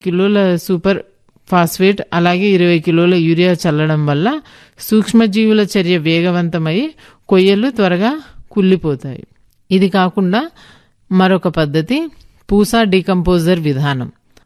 కిలోల super phosphate అలాగే ఇరవై కిలోల యూరియా చల్లడం వల్ల సూక్ష్మజీవుల చర్య వేగవంతమై కొయ్యలు త్వరగా కుళ్ళిపోతాయి ఇది కాకుండా మరొక పద్ధతి పూసా డీకంపోజర్ విధానం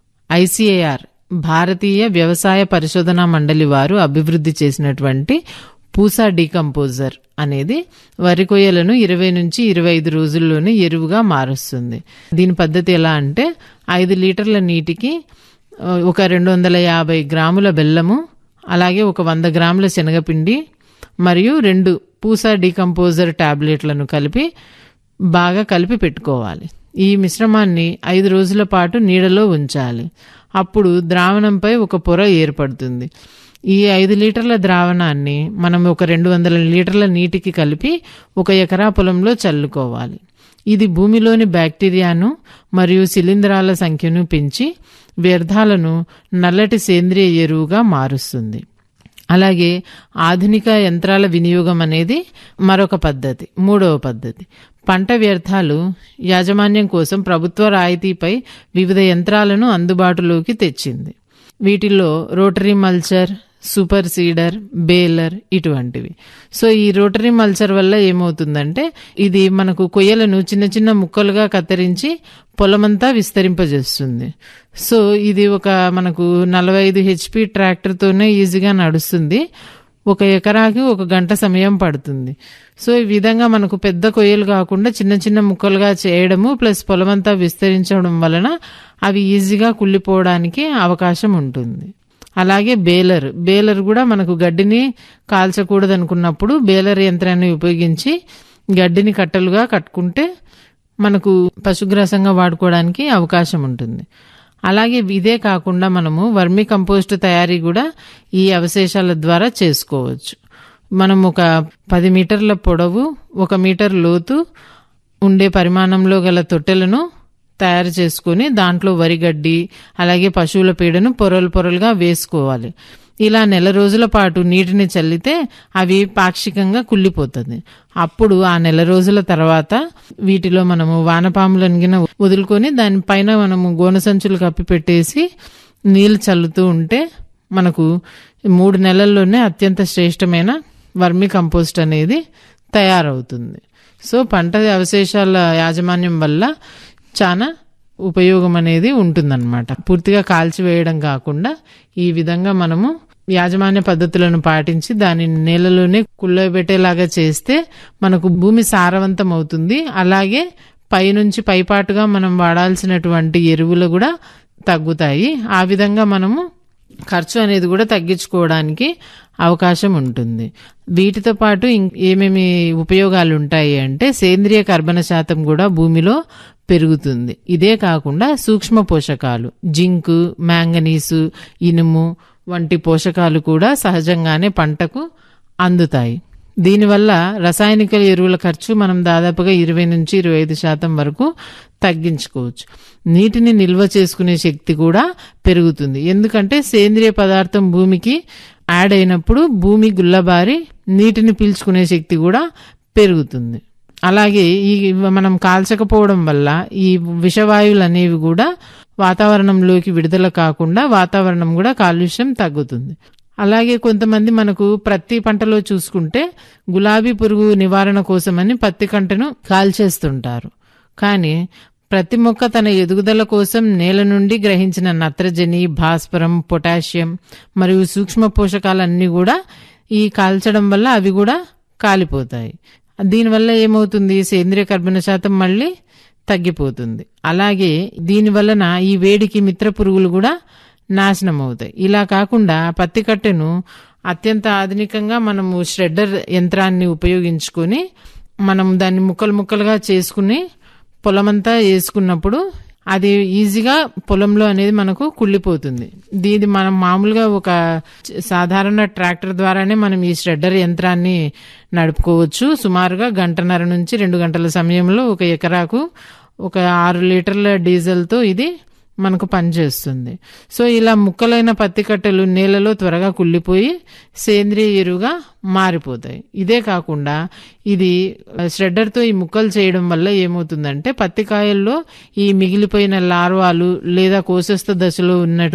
ఐసిఏఆర్ భారతీయ వ్యవసాయ పరిశోధనా మండలి వారు అభివృద్ధి చేసినటువంటి పూసా డీకంపోజర్ అనేది వరి కొయ్యలను ఇరవై నుంచి ఇరవై ఐదు రోజుల్లోనే ఎరువుగా మారుస్తుంది దీని పద్ధతి ఎలా అంటే ఐదు లీటర్ల నీటికి ఆ, ఒక రెండు వందల యాభై గ్రాముల బెల్లము అలాగే ఒక వంద గ్రాముల శనగపిండి మరియు రెండు పూసా డీకంపోజర్ టాబ్లెట్లను కలిపి బాగా కలిపి పెట్టుకోవాలి ఈ మిశ్రమాన్ని ఐదు రోజుల పాటు నీడలో ఉంచాలి అప్పుడు ద్రావణంపై ఒక పొర ఏర్పడుతుంది ఈ ఐదు లీటర్ల ద్రావణాన్ని మనం ఒక రెండు వందల లీటర్ల నీటికి కలిపి ఒక ఎకరా పొలంలో చల్లుకోవాలి ఇది భూమిలోని బ్యాక్టీరియాను మరియు శిలీంధ్రాల సంఖ్యను పెంచి వ్యర్థాలను నల్లటి సేంద్రియ ఎరువుగా మారుస్తుంది అలాగే ఆధునిక యంత్రాల వినియోగం అనేది మరొక పద్ధతి మూడవ పద్ధతి పంట వ్యర్థాలు యాజమాన్యం కోసం ప్రభుత్వ రాయితీపై వివిధ యంత్రాలను అందుబాటులోకి తెచ్చింది వీటిల్లో rotary mulcher super seeder baler ఇటువంటివి సో ఈ రోటరీ మల్చర్ వల్ల ఏమవుతుందంటే ఇది మనకు కొయ్యలను చిన్న చిన్న ముక్కలుగా కత్తిరించి పొలమంతా విస్తరింపజేస్తుంది సో ఇది ఒక మనకు నలభై ఐదు హెచ్పి ట్రాక్టర్తోనే ఈజీగా నడుస్తుంది ఒక ఎకరాకి ఒక గంట సమయం పడుతుంది సో ఈ విధంగా మనకు పెద్ద కొయ్యలు కాకుండా చిన్న చిన్న ముక్కలుగా చేయడము ప్లస్ పొలమంతా విస్తరించడం వలన అవి ఈజీగా కుళ్ళిపోవడానికి అవకాశం ఉంటుంది అలాగే బేలర్ బేలర్ కూడా మనకు గడ్డిని కాల్చకూడదు అనుకున్నప్పుడు బేలర్ యంత్రాన్ని ఉపయోగించి గడ్డిని కట్టలుగా కట్టుకుంటే మనకు పశుగ్రాసంగా వాడుకోవడానికి అవకాశం ఉంటుంది అలాగే ఇదే కాకుండా మనము వర్మి కంపోస్ట్ తయారీ కూడా ఈ అవశేషాల ద్వారా చేసుకోవచ్చు మనం ఒక పది మీటర్ల పొడవు ఒక మీటర్ లోతు ఉండే పరిమాణంలో గల తొట్టెలను తయారు చేసుకొని దాంట్లో వరిగడ్డి అలాగే పశువుల పేడను పొరలు పొరలుగా వేసుకోవాలి ఇలా నెల రోజుల పాటు నీటిని చల్లితే అవి పాక్షికంగా కుళ్ళిపోతుంది అప్పుడు ఆ నెల రోజుల తర్వాత వీటిలో మనము వానపాములను గిన వదులుకొని దానిపైన మనము గోన సంచులు కప్పి పెట్టేసి నీళ్ళు చల్లుతూ ఉంటే మనకు మూడు నెలల్లోనే అత్యంత శ్రేష్టమైన వర్మి కంపోస్ట్ అనేది తయారవుతుంది సో పంట అవశేషాల యాజమాన్యం వల్ల చాలా ఉపయోగం అనేది ఉంటుందన్నమాట పూర్తిగా కాల్చివేయడం కాకుండా ఈ విధంగా మనము యాజమాన్య పద్ధతులను పాటించి దానిని నేలలోనే కుళ్ళబెట్టేలాగా చేస్తే మనకు భూమి సారవంతం అవుతుంది అలాగే పైనుంచి పైపాటుగా మనం వాడాల్సినటువంటి ఎరువులు కూడా తగ్గుతాయి ఆ విధంగా మనము ఖర్చు అనేది కూడా తగ్గించుకోవడానికి అవకాశం ఉంటుంది వీటితో పాటు ఇం- ఏమేమి ఉపయోగాలు ఉంటాయి అంటే సేంద్రియ కర్బన శాతం కూడా భూమిలో పెరుగుతుంది ఇదే కాకుండా సూక్ష్మ పోషకాలు జింకు మ్యాంగనీసు ఇనుము వంటి పోషకాలు కూడా సహజంగానే పంటకు అందుతాయి దీనివల్ల రసాయనిక ఎరువుల ఖర్చు మనం దాదాపుగా ఇరవై నుంచి ఇరవై ఐదు శాతం వరకు తగ్గించుకోవచ్చు నీటిని నిల్వ చేసుకునే శక్తి కూడా పెరుగుతుంది ఎందుకంటే సేంద్రియ పదార్థం భూమికి యాడ్ అయినప్పుడు భూమి గుల్లబారి నీటిని పీల్చుకునే శక్తి కూడా పెరుగుతుంది అలాగే ఈ మనం కాల్చకపోవడం వల్ల ఈ విషవాయువులు అనేవి కూడా వాతావరణంలోకి విడుదల కాకుండా వాతావరణం కూడా కాలుష్యం తగ్గుతుంది అలాగే కొంతమంది మనకు ప్రతి పంటలో చూసుకుంటే గులాబీ పురుగు నివారణ కోసమని పత్తి కంటను కాల్చేస్తుంటారు కానీ ప్రతి మొక్క తన ఎదుగుదల కోసం నేల నుండి గ్రహించిన నత్రజని భాస్వరం పొటాషియం మరియు సూక్ష్మ పోషకాలన్నీ కూడా ఈ కాల్చడం వల్ల అవి కూడా కాలిపోతాయి దీనివల్ల ఏమవుతుంది సేంద్రియ కర్బన శాతం మళ్ళీ తగ్గిపోతుంది అలాగే దీని వలన ఈ వేడికి మిత్ర పురుగులు కూడా నాశనం అవుతాయి ఇలా కాకుండా పత్తి కట్టెను అత్యంత ఆధునికంగా మనము ష్రెడ్డర్ యంత్రాన్ని ఉపయోగించుకొని మనం దాన్ని ముక్కలు ముక్కలుగా చేసుకుని పొలమంతా వేసుకున్నప్పుడు అది ఈజీగా పొలంలో అనేది మనకు కుళ్ళిపోతుంది దీది మనం మామూలుగా ఒక సాధారణ ట్రాక్టర్ ద్వారానే మనం ఈ ష్రెడ్డర్ యంత్రాన్ని నడుపుకోవచ్చు సుమారుగా గంటన్నర నుంచి రెండు గంటల సమయంలో ఒక ఎకరాకు ఒక ఆరు లీటర్ల డీజిల్తో ఇది మనకు పనిచేస్తుంది సో ఇలా ముక్కలైన పత్తి కట్టెలు నేలలో త్వరగా కుళ్ళిపోయి సేంద్రియ ఎరువుగా మారిపోతాయి ఇదే కాకుండా ఇది ష్రెడ్డర్తో ఈ ముక్కలు చేయడం వల్ల ఏమవుతుందంటే పత్తి కాయల్లో ఈ మిగిలిపోయిన లార్వాలు లేదా కోసస్థ దశలో ఉన్న